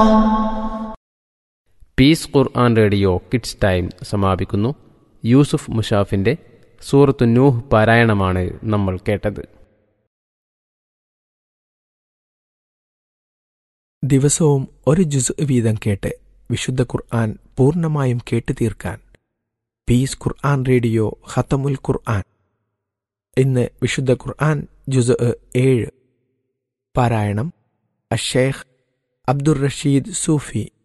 piece ഖുർആൻ radio kids time സമാപിക്കുന്നു യൂസുഫ് മുഷാഫിന്റെ സൂറത്തു നൂഹ് പാരായണമാണ് നമ്മൾ കേട്ടത് ദിവസവും ഒരു ജുസ് വീതം കേട്ട് വിശുദ്ധ ഖുർആൻ പൂർണ്ണമായും കേട്ടു തീർക്കാൻ പീസ് ഖുർആൻ റേഡിയോ ഹത്തമുൽ ഖുർആൻ ഇന്ന് വിശുദ്ധ ഖുർആൻ ജുസ് ഏഴ് പാരായണം അഷേഖ് അബ്ദുർ റഷീദ് സൂഫി